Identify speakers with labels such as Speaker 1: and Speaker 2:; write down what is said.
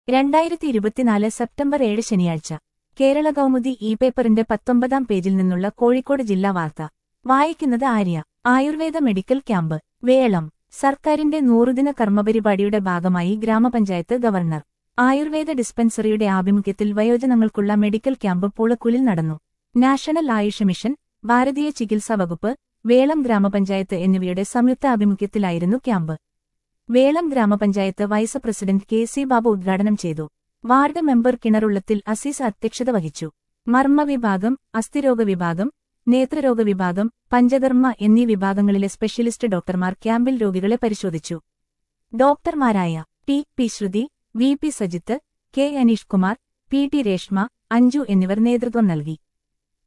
Speaker 1: രണ്ടായിരത്തി ഇരുപത്തിനാല് സെപ്റ്റംബർ ഏഴ് ശനിയാഴ്ച കേരള കൗമുദി ഇ പേപ്പറിന്റെ പത്തൊമ്പതാം പേജിൽ നിന്നുള്ള കോഴിക്കോട് ജില്ലാ വാർത്ത വായിക്കുന്നത് ആര്യ ആയുർവേദ മെഡിക്കൽ ക്യാമ്പ് വേളം സർക്കാരിന്റെ നൂറുദിന കർമ്മപരിപാടിയുടെ ഭാഗമായി ഗ്രാമപഞ്ചായത്ത് ഗവർണർ ആയുർവേദ ഡിസ്പെൻസറിയുടെ ആഭിമുഖ്യത്തിൽ വയോജനങ്ങൾക്കുള്ള മെഡിക്കൽ ക്യാമ്പ് പൂളക്കുലിൽ നടന്നു നാഷണൽ ആയുഷ് മിഷൻ ഭാരതീയ ചികിത്സാ വകുപ്പ് വേളം ഗ്രാമപഞ്ചായത്ത് എന്നിവയുടെ സംയുക്ത ആഭിമുഖ്യത്തിലായിരുന്നു ക്യാമ്പ് വേളം ഗ്രാമപഞ്ചായത്ത് vice president K C Babu ഉദ്ഘാടനം ചെയ്തു വാർഡ് മെമ്പർ കിണറുള്ളത്തിൽ അസീസ് അധ്യക്ഷത വഹിച്ചു മർമ്മ വിഭാഗം അസ്ഥിരോഗ വിഭാഗം നേത്രരോഗ വിഭാഗം പഞ്ചകർമ്മ എന്നീ വിഭാഗങ്ങളിലെ സ്പെഷ്യലിസ്റ്റ് ഡോക്ടർമാർ ക്യാമ്പിൽ രോഗികളെ പരിശോധിച്ചു ഡോക്ടർമാരായ T P Shruthi V P Sajith K Aneesh Kumar P T Reshma Anju എന്നിവർ നേതൃത്വം നൽകി